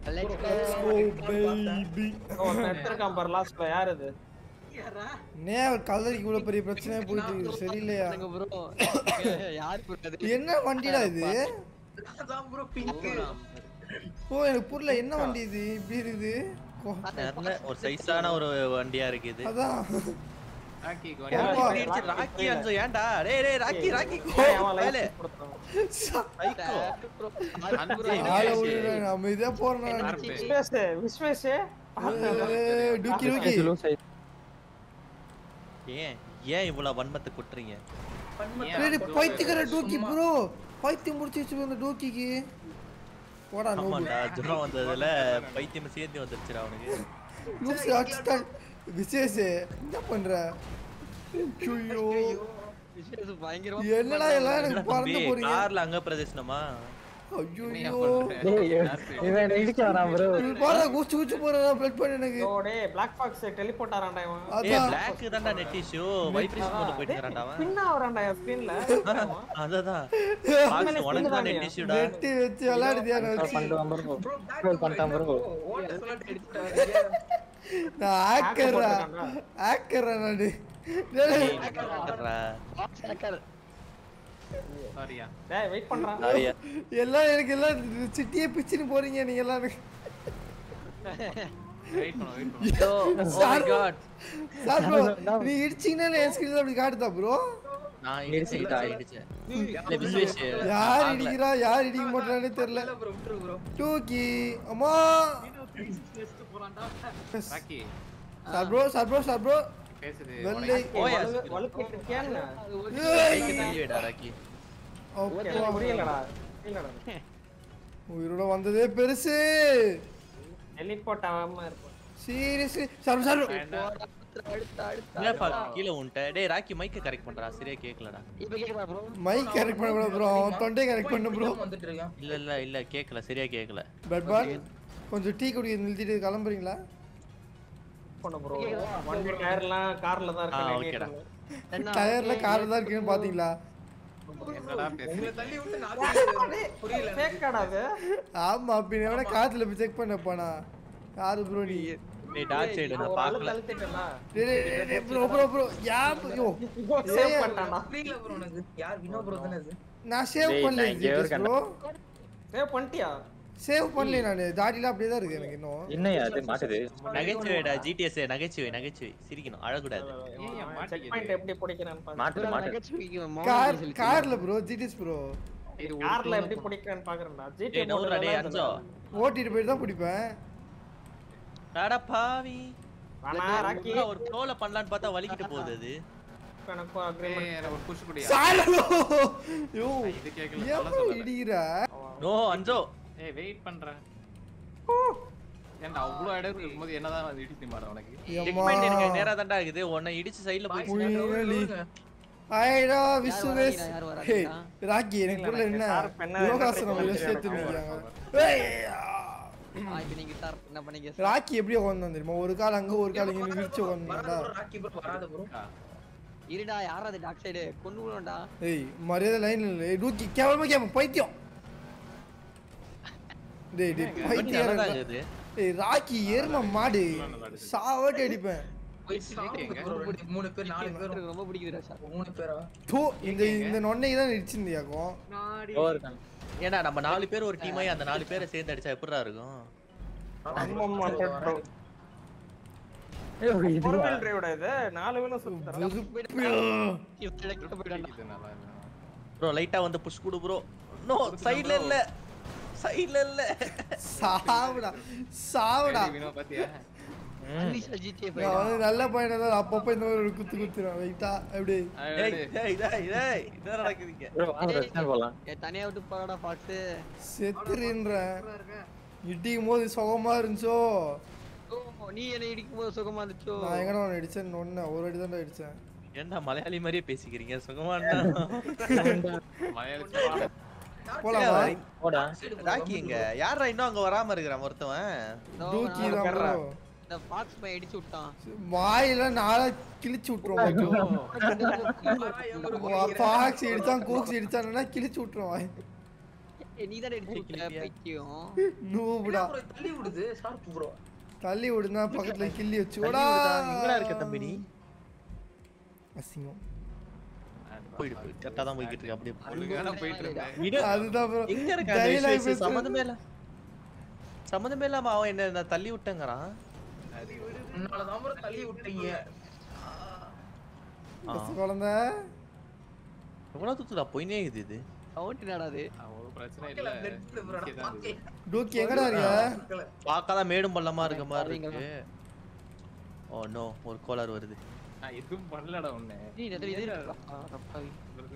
Let's go. O baby ஒருத்தன் எடுத்திருக்கான் பாரு லாஸ்ட்ல யார் இது நே அவர் கல்லறைக்கு இவ்வளவு பெரிய பிரச்சனை போயிட்டு இருக்கு சரியில்லையா சொல்லுங்க bro. யார் bro அது? என்ன வண்டிடா இது அதான் ப்ரோ பிங்க் ஓ எனக்கு புரியல என்ன வண்டி இது இப்படி இருக்குது கோ- நல்ல ஒரு சைஸான ஒரு வண்டியா இருக்குது அதான் ராக்கிக்கு ஏன் அப்பா. வந்து இடிச்சு ராக்கி அஞ்சு ஏன்டா டேய் டேய் ராக்கி ராக்கி ஏய், அவன் மேலே. license கொடுத்தான். Psycho bro. யார் bro இது? ஆள விடுறா நம்ம இதே போறோம் விஸ்வேஷ் விஸ்வேஷ் டூக்கி டூக்கி ஏன் ஏன் இவ்வளவு வன்மத்தை குட்டுறீங்க டேய் பைத்தியக்கார டூக்கி ப்ரோ பைத்தியம் முடிச்சு வச்சு அந்த டூக்கிக்கு போடா நோபு ஆமாண்டா ஜுரம் வந்ததுல பைத்தியம் சேர்ந்து வந்துருச்சுடா அவனுக்கு லூஸ் அடிச்சிட்டான் விசேஷ் என்ன பண்ற ஐயோ விஸ்வேஷ் பயங்கரமா என்னடா எல்லாம் எனக்கு தம்பி பறந்து போறீங்க கார்ல அங்க பிரதேசனமா ஐயோ இவன் இடிக்க வரான் ப்ரோ பாரு கூச்சு கூச்சு போறா பிளட் பண்ண எனக்கு ஓ டேய் பிளாக் பாக்ஸ் டெலிபோர்ட் ஆறான்டா இவன் ஏய் அதான் பிளாக் தான்டா நெட் இஷ்யூ வைப்ரேஷன் மோட்ல போயிட்டு இருக்கான்டா அவன் பின்ன வரான்டா என் ஸ்கிரீன்ல அததான் பாக்ஸ் உனக்கு தான் நெட் இஷ்யூடா வெட்டி வச்சு விளையாடுதியா நான் வச்சு பண்ணிட்டான் ப்ரோ ப்ரோ Scroll பண்ணிட்டான் bro. ஓட்ட சொல்லிட்டு நான் ஆக்கர்ரா ஆக்கர்ரா நானு டேய், டேய். box hacker. சாரியா டேய் வெயிட் பண்றான் எல்லாம் எனக்கு எல்லாம் சிட்டியே பிச்சுன்னு போறீங்க நீங்க எல்லாம் எனக்கு. வெயிட் பண்ணு வெயிட் பண்ணு Yo, oh my god. Sir bro நீ இடிச்சீங்கன்னா என் ஸ்கிரீன்ல அப்படி காட்டுதா ப்ரோ நான் இடிச்சேன் இடிச்சேன், இடிச்சேன் இல்ல விஸ்வேஷ் யார் இடிக்கிறா யார் இடிக்க மாட்டானே தெரியல ப்ரோ விட்டுரு ப்ரோ டூக்கி அம்மா Rocky sir bro sir bro sir bro பேசுது வெள்ளை ஓயா வலு- வலுக்கிட்டு இருக்கியான்னு கைக்கு தள்ளி விடா ராக்கி ஓகே புரியலடா புரியலடா உயிரோட வந்ததே பெருசு டெலிபோர்ட் ஆகாம இருப்போம் சீரியஸ்லி சார் சார் அடுத்த அடுத்த இல்லப்பா கீழே உன்ட்ட டேய் ராக்கி மைக்க கரெக்ட் பண்றா சரியா கேக்கலடா இப்ப கேக்குதா bro? மைக் கரெக்ட் பண்ண ப்ரோ அவன் தொண்டை கரெக்ட் பண்ணு ப்ரோ வந்துட்டு இருக்கான் இல்ல இல்ல இல்ல கேக்கல சரியா கேக்கல பெட் பால் கொஞ்சம் டீ குடிக்க நிறுத்திட்டு கிளம்புறீங்களா பண்ண ப்ரோ வண்டி டயர்லாம் கார்ல தான் ஆ, இருக்கு ஓகேடா. என்ன? டயர்ல கார் தான் இருக்குன்னு பாத்தீங்களா என்னடா பேசுது உங்களை தள்ளி விட்டு நான் புரியல ஃபேக்காடா அது ஆமா பின்ன எவனா காத்துல போய் செக் பண்ண போனா யாரு ப்ரோ நீ டேய் டார்க் சைடு நான் ஒரு ஆளு பார்க்கல கழுத்திட்டல bro bro bro yeah yo save பண்ணிட்டான்டா புரியல ப்ரோ எனக்கு யார் வினோ ப்ரோ தானே அது நான் சேவ் டேய், பண்ணல நான் இங்கே ப்ரோ சேவ் பண்ணிட்டியா சேவ் பண்ணல நானு தாடிலாம் அப்படியே தான் இருக்கு எனக்கு இன்னும் என்னய்யா அது மாட்டுது நகைச்சுவைடா ஜிடிஎஸ் நகைச்சுவை நகைச்சுவை சிரிக்கணும் அழக்கூடாது செக் பாயிண்ட் எப்படி பிடிக்கிறேன்னு பாரு மாட்டுது மாட்டுது நகைச்சுவைக்கு மௌனம் கார் சொல்லி கார்ல ப்ரோ ஜிடிஎஸ் ப்ரோ இது ஒரு கார்ல எப்படி பிடிக்கிறேன்னு பாக்குறேன்டா ஜிடி டேய் நவுறா டேய் அஞ்சோ ஓட்டிட்டு போயிட்டு தான் பிடிப்பேன் அட பாவி வேணா ராக்கி என்ன ஒரு ப்ரோல பண்ணலாம்னு பார்த்தா வலிக்கிட்டு போகுது அது எனக்கும் அக்ரிமெண்ட் ஏய், எனக்கு ஒரு புஷ் குடியா சாலோ யோ இது கேக்கல சொல்ல எவ்வளவு சொல்லல இடிக்கிறா நோ அஞ்சோ ஏய் வெயிட் பண்றேன் ஏன்டா அவ்வளவு இடம் இருக்கும்போது என்னதான் வந்து இடிச்சு மாற உனக்கு செக் எம்மா பாயிண்ட் எனக்கு நேரா தான்டா இருக்குது உன்னை இடிச்சு சைடுல போய் புயலி ஐடா விசுவேஸ் யார் வராங்க? ஹே ராக்கி எனக்கு புரியல என்ன சார், பெண்ணா யோகாசனம் என்ன சேர்த்து எனக்கு நிக்கிறாங்க ஏய், ஆ, இப்ப நீங்க start என்ன பண்ணீங்க ராக்கி எப்படி உட்காந்தான் தெரியுமா ஒரு கால் அங்க ஒரு கால் இங்க விரிச்சு உட்காந்தாடா ப்ரோ ராக்கி ப்ரோ வராத ப்ரோ இருடா யாரா அது டாக் சைடு கொண்டு விடும்டா ஏய் மரியாதை லைன்ல இல்ல ஏய் டூக்கி கேவலமா கேப்ப பைத்தியம் டேய் டேய் பைத்தியம் நல்லதா இருக்குது ஏய் ராக்கி எரும மாடு சாவட்டி அடிப்பேன் போய் சாப்பிடுங்க ப்ரோ ரெண்டு மூணு பேர் நாலு பேர் எனக்கு ரொம்ப பிடிக்குதுடா சார் மூணு பேரா தூ இந்த இந்த நொன்னைக்கு தான் இடிச்சிருந்தியாக்கும் ஓ இருக்கான் ஏன்னா நம்ம நாலு பேர் ஒரு டீம் ஆகி அந்த நாலு பேரை சேர்ந்து அடிச்சா எப்படிடா இருக்கும் ஃபோர் வீல் டிரைவ்டா இது நாலு வீலும் சுத்தறா கிட்ட போயிடாண்டா இது நல்லா இருக்கு. ப்ரோ லைட்டா வந்து புஷ் கொடு ப்ரோ நோ சைடுல இல்ல சைடுல இல்ல சாவுடா சாவுடா ஏய், வினோ பாத்தியா அன்லிஷா ஜிடிஏ நான் வந்து நல்ல பையனா தான் அப்பப்போ இந்த மாதிரி ஒரு குத்து குத்துறான் ரைட்டா எப்படி டேய் டேய் டேய் டேய் என்ன நடக்குதுங்க ப்ரோ வாங்க ரெஸ்டாரண்ட் போலாம் தனியா விட்டு போறாடா பாக்ஸ் செத்துறேன்றேன் இடிக்கும் போது சுகமா இருந்துச்சோ நீ என்ன இடிக்கும் போது சுகமா இருந்துச்சோ நான் எங்கடா உன்னை அடிச்சேன் ஒன்னு ஒரு அடி தான் அடிச்சேன் ஏன்டா மலையாளி மாதிரியே பேசிக்கிறீங்க சுகமானா மலையாளத்துல போலாமா போடா ராக்கி எங்க யாரா இன்னும் அங்க வராம இருக்கிறான் ஒருத்தவன் இதோ டூக்கி நான் தான் bro. இந்த பாக்ஸ் பையன் இடிச்சு விட்டான் வாயில நாளா கிழிச்சு விட்டுருவோம் பாக்ஸ் இடிச்சான் கோக்ஸ் இடிச்சான்னா கிழிச்சு விட்டுருவோம் வாய் ஏய், நீ தானே இடிச்சு விட்ட பைத்தியம் நூபுடா bro, தள்ளி விடுது ஷார்ப் ப்ரோ தள்ளி விடுனா பக்கத்துல கிள்ளி வச்சு தள்ளி ஓடா விடுதா? எங்கடா இருக்க தம்பி நீ அசிங்கம் போயிடு போயிடு கரெக்டா தான் போய்கிட்டு இருக்க அப்படியே போ. ஒழுங்கா தான் போயிட்டு இருந்தேன் விடு. அதுதான் bro. எங்க இருக்க அந்த Dialogue விஷயம் பேசுறது. சம்மந்தமே இல்ல சம்மந்தமே இல்லாம அவன் என்ன நான் தள்ளி விட்டேங்கிறான் உன்னாலதான் bro தள்ளி விட்டீங்க ஆ. குழந்தை எவ்வளவு தூத்துடா போயினே இருக்குது இது சவுண்ட் நடாது ஒரு பிரச்சனை இல்ல blood bro, இங்கே தான் இருக்குது. டூக்கி எங்கடா இருக்க பார்க்காதான் மேடும் பள்ளமா இருக்க மாதிரி பாருங்க. இருக்கு ஓ நோ ஒரு கோளாறு வருது நான் எதுவும் பண்ணலடா உன்னை நீ நெத்தல இது ஆ, தப்பாவி.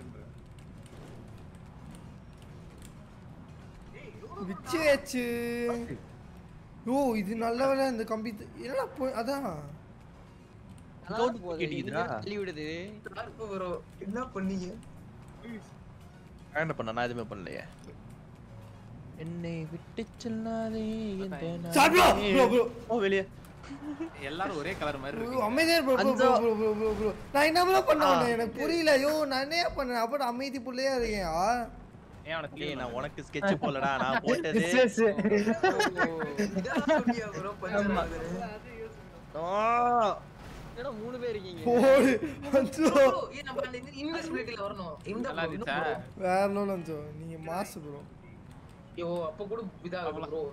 விச்சு வச்சு ஓ இது நல்ல வேலை இந்த கம்பி த- என்னடா போ- அதான் நல்லா கவுண்ட் போகுது. கேட்டீங்களா? இது தள்ளி விடுது ஷார்ப் ப்ரோ என்ன பண்ணீங்க நான் என்ன பண்ண நான் எதுவுமே பண்ணலையே என்னை விட்டு செல்லாதே எந்த சார் bro, நாளே. bro, bro. ஓ வெளியே எல்லாரும் ஒரே கலர் மாதிரி bro, இருக்கு அமைதியா இரு bro, bro, அஞ்சோ. bro, bro, bro, bro. நான் என்ன bro பண்ண ஆ. உன்னை? எனக்கு புரியல ஐயோ நான் என்ன பண்ணேன் அப்ப அமைதி புள்ளையா இருக்கேன் ஏன் அவனை ஏய், clean நான் பண்ணு. உனக்கு ஸ்கெட்ச் போலடா நான் போட்டது இதான் சொன்னியா ப்ரோ பஞ்சர் ஆகுது ஆ. என்னடா மூணு பேர் இருக்கீங்க போடு அஞ்சோ bro, ஏய் நம்ம அந்த இன்வெஸ்டிபிலிட்டில வரணும் இந்த நல்லா bro, இருந்துச்சா இன்னும் bro. வேற லெவல் அஞ்சோ நீங்க மாசு ப்ரோ ஐயோ அப்ப கூட இதாகுது ப்ரோ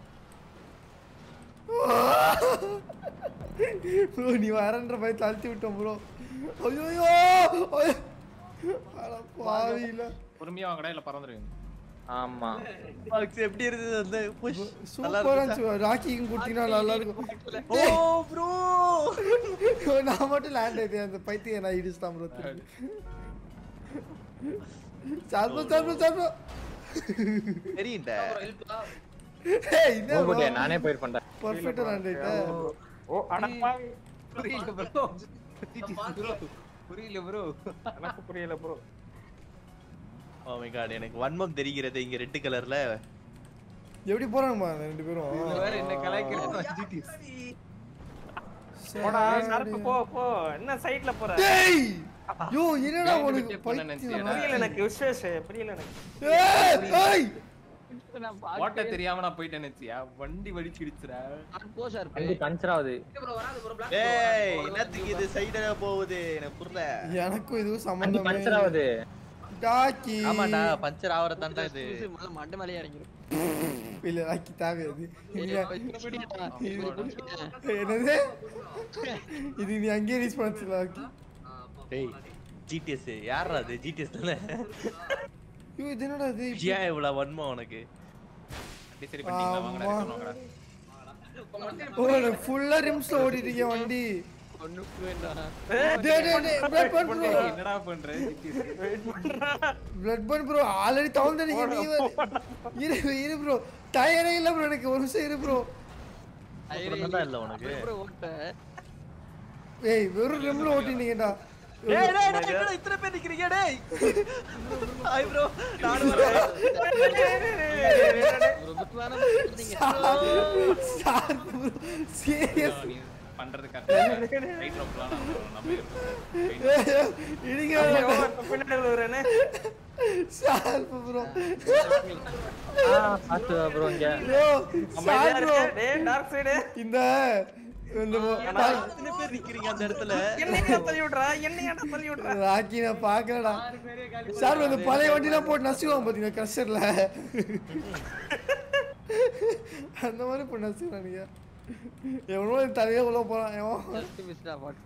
ப்ரோ நீ வரன்ற போய் தள்ளிட்டு விட்டோம் ப்ரோ ஐயோ அட பாவில பொறுமையா வாங்கடா இல்ல பறந்துருவீங்க ஆமா பாக்ஸ் எப்படி இருந்தது அந்த புஷ் நல்லா சூப்பரா இருந்துச்சா? இருந்துச்சு ராக்கிக்கும் குட்டினா நல்லா இருக்கும் ஓ ப்ரோ நான் மட்டும் லேண்ட் ஆயிட்டேன் அந்த பைத்தியம் நான் இடிச்சுதான் ப்ரோ சார்பு சார்பு சார்பு தெரியும்டா ஹெல்ப்பா ஏய் என்ன ப்ரோ போகும்போதே நானே போயிருப்பேன் பர்ஃபெக்ட்டா லேண்ட் ஆயிட்டேன் ஓ அடப்பாவி புரியல ப்ரோ புரியல ப்ரோ எனக்கு புரியல ப்ரோ ஓ மை காட் எனக்கு வன்மம் தெரிகிறது இங்க ரெட் கலர்ல எப்படி போறாங்கம்மா ரெண்டு பேரும் வேற என்ன கலாய்க்கிறேன் போடா போ போ என்ன சைடுல போற டேய் யோ என்னடா Gang உனக்கு விட்டே பண்ண பைத்தியம் புரியல எனக்கு விஸ்வேஷ் புரியல எனக்கு ஏய் ஏய் ஓட்ட தெரியாம நான் போயிட்டேன் நினைச்சியா வண்டி வடிச்சு இடிச்சுடா போ சார் வண்டி பஞ்சர் ஆகுது ப்ரோ வராது ப்ரோ பிளாக் ஏய் என்னத்துக்கு இது சைடுல போகுது எனக்கு புரியல எனக்கும் இதுவும் வண்டி சம்பந்தமே பஞ்சர் ஆகுது டாக்கி ஆமாடா பஞ்சர் ஆவறதான்டா இது மலை மண்டை மேலே இறங்கிடும் இல்ல ராக்கி தேவையாது ஏய், இல்ல இவனை பிடிடா, இவனை பிடிச்சிட்டேன். என்னது இது நீ அங்கேயே ரீச் பண்ணல ராக்கி டேய் ஜிடிஎஸ் யாரா அது ஜிடிஎஸ் தானே ஐயோ இது என்னடா இது ஏன் இவ்வளவு வன்மம் உனக்கு அப்படி சரி பண்ணிட்டீங்களா வாங்கடா ஆமா. return வாங்கடா ஓ எனக்கு ஃபுல்லா ரிம்ஸ்ல ஓடிட்டு இருக்கேன் வண்டி ஒண்ணுக்கு வேண்டாம். டேய் டேய் டேய் பிளட் பன் ப்ரோ என்னடா பண்ற பிளட் பன் ப்ரோ ஆல்ரெடி தவுந்த நீங்க நீ வேற- இரு இரு ப்ரோ டயரே இல்ல ப்ரோ எனக்கு ஒரு நிமிஷம் இரு ப்ரோ அப்புறம் தான் இல்ல உனக்கு அப்புறம் ஓட்ட. ஏய் வெறும் ரிம்ல ஓட்டினீங்கடா டேய் டேய் டேய் என்னடா இத்தனை பேர் நிக்கிறீங்க டேய் ஹாய் ப்ரோ நானும் வரேன் ஒரு bit வேணாம் சொல்றீங்க. சார் ப்ரோ சீரியஸ் நீ பண்றது கரெக்ட் ரைட் ரோப்லாம் நம்ம இருக்கோம் இடிங்க பின்னாடி விழுறேன்னு சார் ப்ரோ ஆ பாத்து ப்ரோ இங்க ப்ரோ அமைதியா சார் ப்ரோ இருக்க டேய் டார்க் சைடு இந்த இந்த எத்தனை பேர் நிக்கிறீங்க அந்த இடத்துல என்னையா தள்ளி விடுறா என்னையா தள்ளி விடுறா ராக்கி நான் பாக்கலடா சார் அந்த பழைய வண்டிலாம் போட்டு நசுவாங்க பாத்தீங்க கிரஷர்ல அந்த மாதிரி போட்டு நசுக்கிறானுங்க எவனோ என் தலையே உள்ள போறான் எவன் First miss டா, fuck.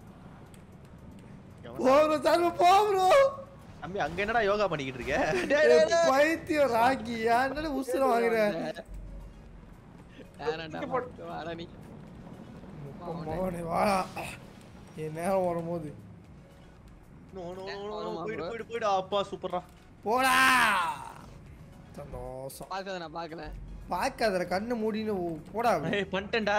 போ ப்ரோ சார் போ ப்ரோ தம்பி அங்க என்னடா யோகா பண்ணிக்கிட்டு இருக்க டேய், டேய், டேய். பைத்தியம் ராக்கி ஏன்னால உசுர வாங்குற வேணாம்டா, வாடா நீ. மோனே வாடா என் நேரம் வரும்போது நோ நோ நோ நோ போயிடு போயிடு போயிடு அப்பா சூப்பர்ரா போடா சந்தோஷம் பார்க்காத நான் பார்க்கல. பார்க்காதல கண்ணு மூடின்னு ஓ, போடா ஏய் பண்ணிட்டேன்டா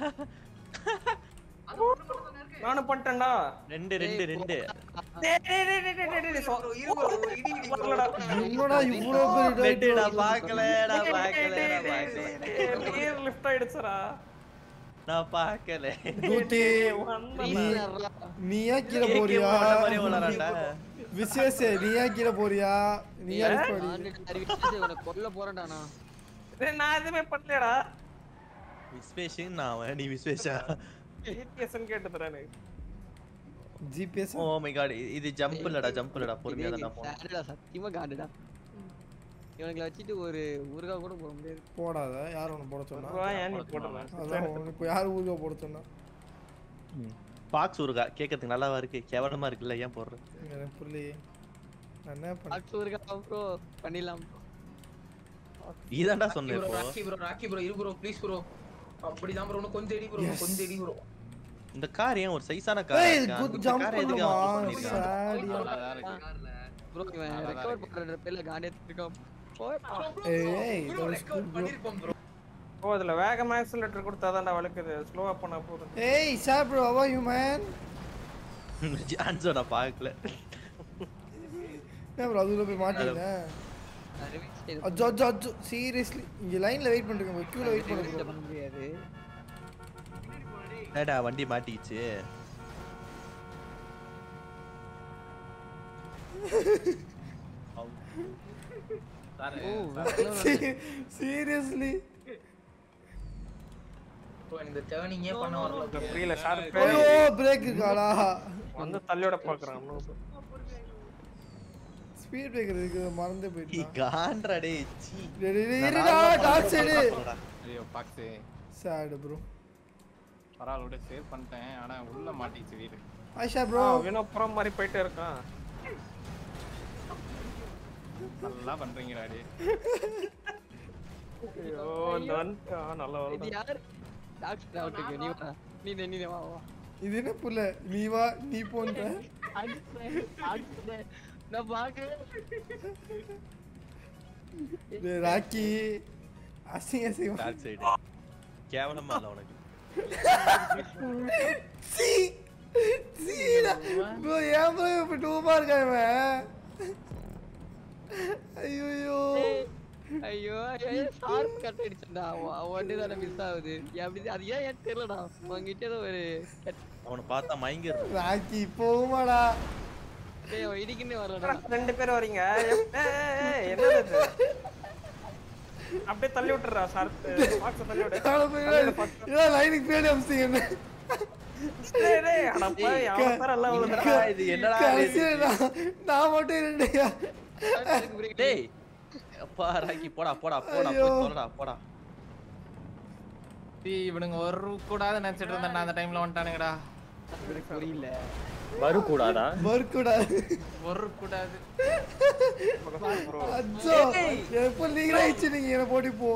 நானும் பண்ணிட்டேன்டா ரெண்டு ரெண்டு ரெண்டு டேய் டேய் டேய் டேய் டேய் டேய் சொ- வரலடா. என்னடா இவ்வளோ பெரிய ரெண்டு diet? நான் பார்க்கல நான் டேய், பார்க்கல டேய், நான் டேய், பார்க்கல டேய், டேய், gear lift ஆயிடுச்சுடா. நான் பார்க்கல தூத்தி டேய், வந்தடா. நீ நீ ஏன் கீழே AK போறியா போட்ட மாதிரியே வளரான்டா விசேஷ நீயா கீழே போறியா நீயா போடி அறிவிச்சு உனக்கு கொல்ல போறேன்டா நான் டேய், நான் எதுவுமே பண்ணலடா விஸ்வேஷன் நான் அவன் நீ விஸ்வேஷா ஜிபிஎஸ் கேட்டு தரேன் ஜிபிஎஸ் ஓ மை காட் இது ஜம்ப் இல்லடா ஜம்ப் இல்லடா பொறுமையா தான் நான் போனேன் சாடுடா சத்தியமா காண்டுடா இவனுங்களை வச்சுட்டு ஒரு ஊருகா கூட போக முடியாது போடாத யார் உன்னை போட சொன்னா ரூபா ஏன் நீ போடுற அதான் உனக்கு யார் ஊருகா போட சொன்னா பாக்ஸ் ஊருகா கேட்கறதுக்கு நல்லாவா இருக்கு கேவலமா இருக்குல்ல ஏன் போடுறேன் எனக்கு புரியலையே நான் என்ன பண்ண அடுத்த ஊருகா ப்ரோ பண்ணிடலாம் நீதான்டா சொன்ன ப்ரோ இப்போ ராக்கி ப்ரோ ராக்கி ப்ரோ இரு ப்ரோ ப்ளீஸ் ப்ரோ அப்படிதான் ப்ரோ இன்னும் கொஞ்சம் எடி ப்ரோ கொஞ்சம் எடி ப்ரோ இந்த கார் ஏன் ஒரு சைஸான கார் ஏய் குட் ஜம்ப் எதுக்கு பண்ணுமா அவன் பண்ணிருக்கான் சாடியா ப்ரோ இவன் ரெக்கவர் பண்ற பேர்ல காண்டி எடுத்துருக்கான் போய்ப்பா. ஏய் bro that was recover good, bro. பண்ணிருப்போம் ப்ரோ ஓ இதுல வேகமா ஆக்சிலேட்டர் கொடுத்தாதான்டா வழுக்குது ஸ்லோவா பண்ணா போதும் ஏய் sir bro how are you man ஜான்சோ நான் பார்க்கல ஏன் ப்ரோ அதுல போய் மாட்டீங்க அறிவிச்சு இது அஜோ அஜோ அஜோ சீரியஸ்லி இங்க லைன்ல வெயிட் பண்ணுங்க ப்ரோ கியூல வெயிட் அறிவிச்சு பண்ணுங்க பண்ண முடியாது ஏடா வண்டி மாட்டிக்கிச்சு ஓ வேற சீரியஸ்லி ப்ரோ இந்த டேர்னிங்கே பண்ண வரல இந்த ஃப்ரீல ஷார்ப் ஐயோ பிரேக் இருக்காடா வந்து தள்ளியோட பாக்குறான் ஸ்பீட் பிரேக்கர் இருக்கு மறந்தே நீ போயிட்டான் காண்றா டேய் சீ டேய், டேய், டேய், இருடா டார்க் சைடு ஐயோ பாக்ஸு சாட் ப்ரோ பரவாயில்ல விட சேவ் பண்ணிட்டேன் ஆனா உள்ள மாட்டிச்சு வீடு ஆயிஷா ப்ரோ வினோ புறம் மாதிரி போயிட்டே இருக்கான் நல்லா பண்றீங்கடா டே ஐயோ இந்த வந்து ஆ, நல்லா இது வருது யாரு டாக்டர் அவுட்டுக்கு நீ வா நீ நீ நீ வா வா இது என்ன புள்ள நீ வா நீ போன்ற நான் பாக்க டேய், ராக்கி அசிங்க அசிங்க டார்க் சைடு கேவலமா இல்ல உனக்கு சீ சீடா ப்ரோ ஏன் ப்ரோ இப்ப டூபா இருக்கான் இவன் ஐயோ ஐயோ ஐயோ ஷார்ப் கட் அடிச்சா ஒன்னே தானே மிஸ் ஆகுது அப்படி அது ஏன் ஏன் தெரியலடா உங்ககிட்ட ஏதோ ஒரு அவனை பார்த்தா மயங்கிரு ராக்கி போமாடா டேய் அவன் இடிக்குன்னே வரலடா ரெண்டு பேரும் வரீங்க எப்- ஏய், ஏய், ஏய், என்னது இது? அப்படியே தள்ளி விட்டுறா ஷார்ப் பாக்ஸ் தள்ளி விடு லைனுக்கு பின்னாடி அமிச்சிங்க என்ன டேய், டேய், அட போய், அவன் பேர் எல்லாம் விழுந்துடா. இது என்னடா கடைசியா நான் நான் மட்டும் இருந்தேயா டேய் அப்பா ராக்கி போடா போடா போடா ஐயோ. போய் சொல்லடா போடா டீ இவனுங்க ஒரு கூடாத நினைச்சிட்டு இருந்தேன்டா அந்த டைம்ல வந்துட்டானுங்கடா புரியல வரக்கூடாதா மறுக்கூடா ஒரு கூடாது அச்சோ எப்போ நீங்களே நீங்க என்ன போட்டி போ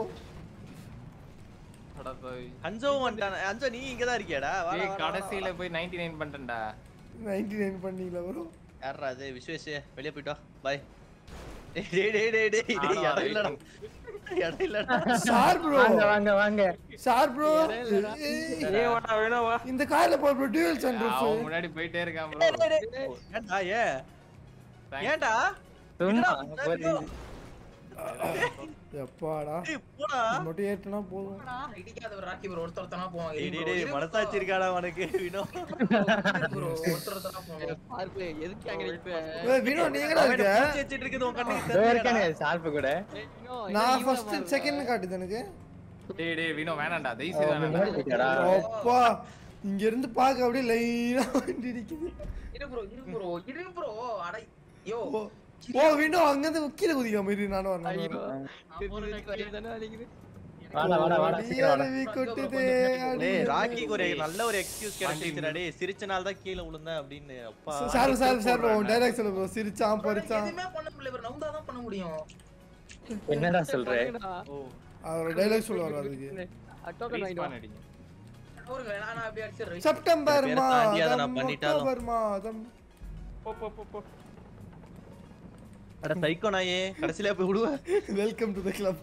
அட போய். அஞ்சவும் வந்துட்டான அஞ்சோ நீ இங்க தான் இருக்கியாடா வாடா, டேய், வாடா, கடைசியில போய் 99 நைன் பண்ணிட்டேன்டா நைன்டி நைன் பண்ணீங்களா ப்ரோ யாரா அது விஸ்வேஷ் வெளிய போயிட்டா பாய் டேய் டேய் டேய் டேய் டேய் டேய் நானும் இடம் இல்லடா இடம் இல்லடா சார் ப்ரோ வாங்க வாங்க வாங்க சார் ப்ரோ நீ வாடா, வினோ வா. இந்த கார்ல போ ப்ரோ டியூவல் சன்ரூஃப் அவன் முன்னாடி போயிட்டே இருக்கான் ப்ரோ ஏன்டா ஏ ஏன்டா சும்மா என்னடா ஒரு- எப்பாடா டேய் போடா இது மட்டும் ஏத்துனா போதும் இடிக்காத ஒரு ராக்கி ப்ரோ ஒருத்தர் ஒருத்தனா போவாங்க டேய் இரு டேய் bro, டேய் இரு மனசாட்சி இருக்காடா உனக்கு வினோ bro, ஒருத்தர் ஒருத்தனா போவாங்க ஷார்ப் எதுக்கு அங்க நிப்ப ஏய், வினோ நீங்கடா இருக்க பூச்சி வச்சிட்டு இருக்குது உன் கண்ணுக்கு இதோ தெரியலடா இருக்கானே ஷார்ப்பு கூட ஏய், இன்னும் நான் இன்னும் ஃபர்ஸ்ட் இவனை செகண்ட் காட்டுது எனக்கு டேய் டேய் வினோ வேணாம்டா தயவு ஓ, செய்து வேணாம்டா முன்னாடி போயிட்டாடா? அப்பா இங்க இருந்து பாக்க அப்படியே லைனா வண்டி இடிக்குது இரு ப்ரோ இரு ப்ரோ இரு ப்ரோ அட யோ ஓ ஓ வினோ அங்க இருந்து கீழே குதிக்காம இரு நானும் வரணும் ஐயோ நானும் திருப்பி திருப்பி வயிறு தானே வலிக்குது வாடா வாடா வாடா அடி சீக்கிரம் வாடா அருவி கொட்டுதே அடி டேய் அருவி. ராக்கிக்கு ஒரு நல்ல ஒரு எக்ஸ்கியூஸ் கிடைச்சிருச்சுடா டேய் சிரிச்ச நாள் தான் கீழே விழுந்தேன் அப்படின்னு அப்பா sir sir sir bro direct சொல்ல ப்ரோ சிரிச்சான் பறிச்சான் எதுவுமே பண்ண முடியல bro நவுந்தா தான் பண்ண முடியும் என்னடா சொல்ற ஓ அவரோட டைலாக் சொல்லுவார் அதுக்கு டோக்கன் வாங்கிட்டு வா. Respawn அடிங்க ஒரு வேணா நான் அப்படியே அடிச்சிடுறேன் செப்டம்பர் பேரை தாண்டி அதை நான் மாதம் பண்ணிட்டாலும். அக்டோபர் மாதம் போ போ போ போ அட சைக்கோ நாயே கடைசில போய் விடுவ வெல்கம் டு த கிளப்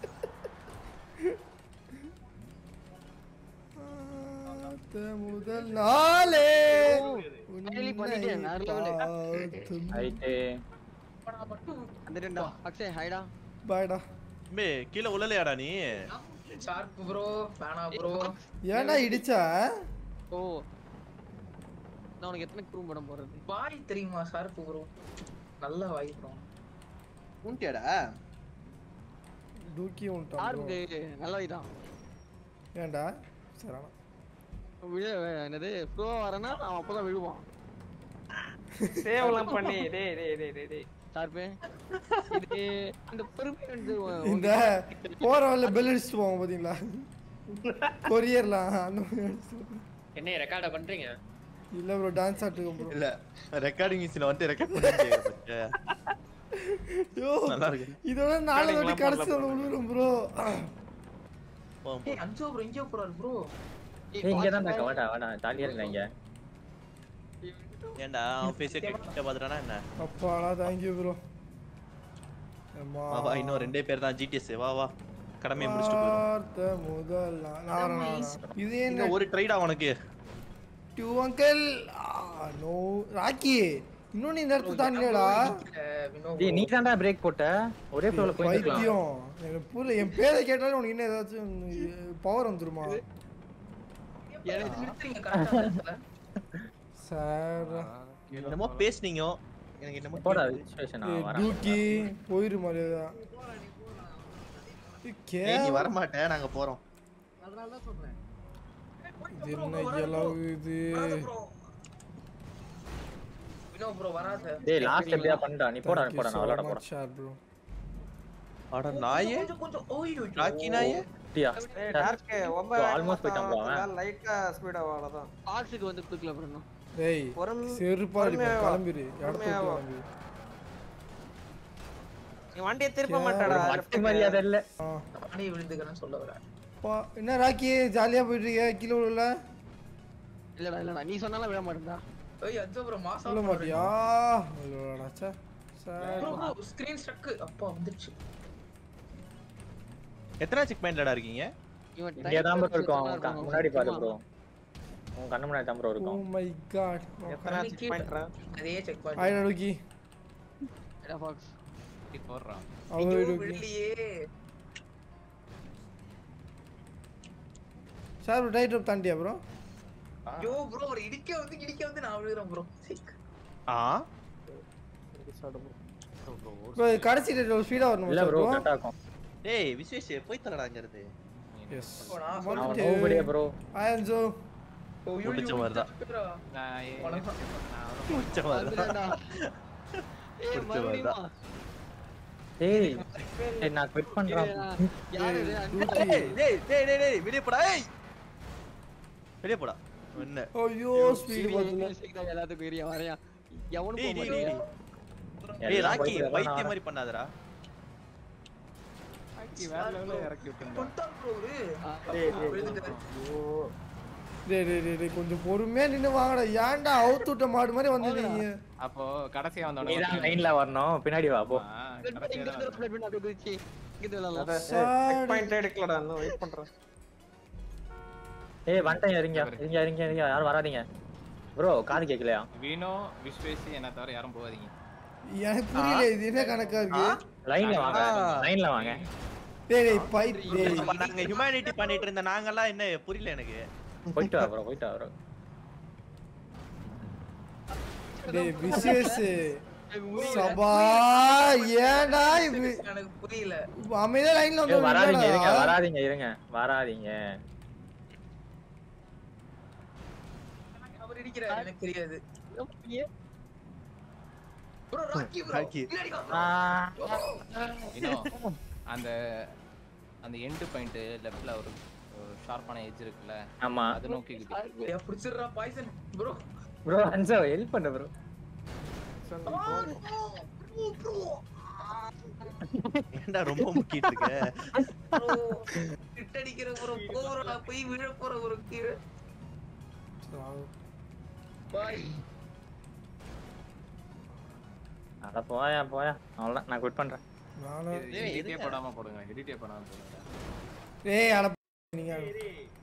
முதல் நாளே finally பண்ணிட்டேன், வேற level. ரைட்டு வந்துட்டேன்டா அக்ஷய் ஹைடா பாய்டா மே கீழே உழலையாடா நீ ஷார்ப் ப்ரோ வேணா ப்ரோ ஏன்டா இடிச்சா ஓ நான் உனக்கு எத்தனை குறும் படம் போடுறது வாய் தெரியுமா ஷார்ப்பு ப்ரோ நல்ல வாய் ப்ரோ உண்டியாடா டூக்கி உன்ட்டான் bro. ஆர்முக்கு நல்ல வைதான் ஏன்டா சரி விழ என்னது ப்ரோ வரேன்னா அவன் அப்பதான் விழுவான் சேவ்லாம் பண்ணி டேய் டேய் டேய் டேய் டேய் சார்பு இது இந்த பொறுமை வந்து உ- இந்த போற வழியில பெல் அடிச்சுட்டு போவோம் பாத்தீங்களா கொரியர்லாம் அந்த மாதிரி அடிச்சுட்டு போவோம். என்ன ரெக்கார்ட பண்றீங்க இல்ல ப்ரோ டான்ஸ் ஆட்டுக்கோம் ப்ரோ இல்ல ரெக்கார்டிங் மிஷின்ல வந்து ரெக்கார்ட் பண்ணிட்டு ஐயோ நல்லா இருக்கு இதோட நாலு வாட்டி கடைசி வந்து விழுறோம் ப்ரோ ஏய் அஞ்சோ ப்ரோ இங்கே போறாரு ப்ரோ ஏய் இங்க தான் இருக்க வாடா வாடா ஜாலியா இருங்க இங்க ஏன்டா அவன் ஃபேஸ் கிட்ட பாத்துறானா என்ன அப்பாடா தேங்க்யூ ப்ரோ அம்மா வா வா இன்னும் ரெண்டே பேர் தான் ஜிடிஎஸ் வா வா கடமையை முடிச்சுட்டு போயிடும் வார்த்தை முதல் நா- நான் வரேன், நான் வரேன். இது இங்க என்ன ஒரு ட்ரைடா உனக்கு டூ அங்கிள் நோ ராக்கி இன்னும் நீ இந்த இடத்துல தாண்டிலடா வினோ டேய் நீ தான்டா பிரேக் போட்ட ஒரே ஃப்ளோல போயிட்டு பைத்தியம் எனக்கு புரியல என் பேரை கேட்டாலும் உனக்கு இன்னும் ஏதாச்சும் பவர் வந்துருமா எனக்கு நிறுத்துறீங்க கரெக்டா சார் என்னமோ பேசுனீங்க எனக்கு என்னமோ போடா சுச்சுவேஷன் நான் வரேன் டூக்கி போயிரு மரியாதை ஏய், நீ வர மாட்டே நாங்க போறோம் இது என்ன இயலாவு இது வினோ ப்ரோ வராத டேய் லாஸ்ட் எப்படியா பண்ணடா நீ போடா நீ போடா நான் விளையாட போறேன் ஷார் ப்ரோ அட நாயே கொஞ்சம் கொஞ்சம் ஓய்யோ ராக்கி நாயே டியா டேய் டார்க் ரொம்ப ஆல்மோஸ்ட் போயிட்டான் bro அவன் லைட்டா ஸ்பீடா அவ்வளவுதான் பாக்ஸுக்கு வந்து குடுக்கல ப்ரோ டேய் பொறுமை செருப்பாடி பொறுமையா வா. கிளம்பிரு இடத்த விட்டு பொறுமையா வா. கிளம்பிரு நீ வண்டியை திருப்ப மாட்டாடா மட்டு மரியாதை இல்ல ஆ. நானே விழுந்துக்கிறேன்னு சொல்ல வரேன் பா என்ன ராக்கி ஜாலியா போயிட்டு இருக்க கீழே விழல இல்லடா இல்லடா நீ சொன்னாலும் விட மாட்டேன்டா ஏய் அஞ்சோ ப்ரோ மாசம் சொல்ல மாட்டியா இல்லடா சே sir bro bro screen struck அப்பா வந்துருச்சு எத்தனை செக் பாயிண்ட்லடா இருக்கீங்க இவன் இங்க தான் ப்ரோ time இருக்கும் சொன்னா உன் கண் இருக்கும். முன்னாடி பாரு ப்ரோ உன் கண்ணு முன்னாடி தான் ப்ரோ ஓ இருக்கும் மை காட் எத்தனை செக் பண்றா அதே செக் பண்ணி ஆயிடா டுக்கி ஏடா பாக்ஸ் போடுறான் அவரு ஐயோ, டுக்கி விழலையே சார் டைட் ரோப் தாண்டியா ப்ரோ ஐயோ ப்ரோ ஒரு இடிக்க வந்து இடிக்க வந்து நான் விழுகிறேன் ப்ரோ ஆ ப்ரோ கடைசி டைட் ரோப் ஸ்பீடா வரணும் இல்ல சார் ப்ரோ ப்ரோ கரெக்டா இருக்கும் டேய் விஸ்வேஷ் போய் தரடா அங்க இருந்து எஸ் நான் அவன் வந்துட்டு நோபடியா ப்ரோ ஆயன்சோ முடிச்ச மாதிரிதான். நான் ஏ- வணக்கம். நான் முடிச்ச மாதிரிதான். வந்துடா ஏய் பிடிச்ச மறுபடியுமா டேய் டேய் நான் குவிட் பண்றேன் யாரு இது? அன்பு டேய் டேய் டேய் டேய் டேய் வெளிய போடா ஏய் வெளிய போடா என்ன ஐயோ ஸ்பீட் சீரியஸ் பார்த்தல மியூசிக் தான் எல்லாத்துக்கும் ஏரியா வரையா எவனும் டேய் போக டேய் டேய் மாட்டான். டேய் ராக்கி பைத்தியம் மாதிரி பண்ணாதடா வேற லெவல்ல இறக்கி விட்டுருந்தா கொண்டான் ப்ரோ ஒரு ஆ, விழுந்துட்டேன் டேய் டேய் டேய் டேய் கொஞ்சம் பொறுமையா நின்னு வாங்கடா ஏன்டா அவுத்து விட்ட மாடு மாதிரி வந்துட்டீங்க அப்போ கடைசியா நீ வந்தோட தான் லைன்ல வரணும் பின்னாடி வா போ இங்க இருந்து ஒரு flight பண்ணி அப்படியே குதிச்சு இங்க விளையாடலாம் செக் பாயிண்ட் எடுக்கலடா இன்னும் வெயிட் பண்றேன் ஏய் வந்துட்டேன் இருங்க இருங்க இருங்க இருங்க யாரும் வராதீங்க ப்ரோ காது கேட்கலையா வீணோ விஸ்வேசி என்ன தவிர யாரும் போகாதீங்க எனக்கு புரியல இது என்ன கணக்கா இருக்கு லைன்ல வாங்க ஆ. லைன்ல வாங்க டேய் டேய் பைட் டேய் இப்ப நாங்க ஹியூமனிட்டி பண்ணிட்டு இருந்த நாங்கெல்லாம் என்ன புரியல எனக்கு போயிட்டு வா ப்ரோ போயிட்டு வா ப்ரோ டேய் விசேஷ் சபா ஏன்டா இப்படி எனக்கு புரியல அமைதியா லைன்ல ஏய், வந்து வராதீங்க இருங்க நின்னுடா. வராதீங்க இருங்க வராதீங்க அவர் இடிக்கிறார் எனக்கு தெரியாது ப்ரோ ராக்கி ப்ரோ ராக்கி. வீணோ அந்த அந்த எண்டு பாயிண்ட் லெஃப்ட்ல ஒரு ஷார்ப்பான எட்ஜ் இருக்குல்ல ஆமா அது நோக்கி குதி. ஏய் புடிச்சிடுறா பாய்சன் ப்ரோ ப்ரோ அன்சோ ஹெல்ப் பண்ணு ப்ரோ ஏன்டா ரொம்ப முக்கிட்டு இருக்க ப்ரோ கிட்டடிக்கிற ப்ரோ போறா நான் போய் விழ போற ஒரு கீழே பாய் அட போயா போயா அவ்வளவுதான் நான் குவிட் பண்றேன் நானும் இது எடிட்டே போடாம போடுங்க எடிட்டே போடாம போடுங்க டேய் அட நீங்க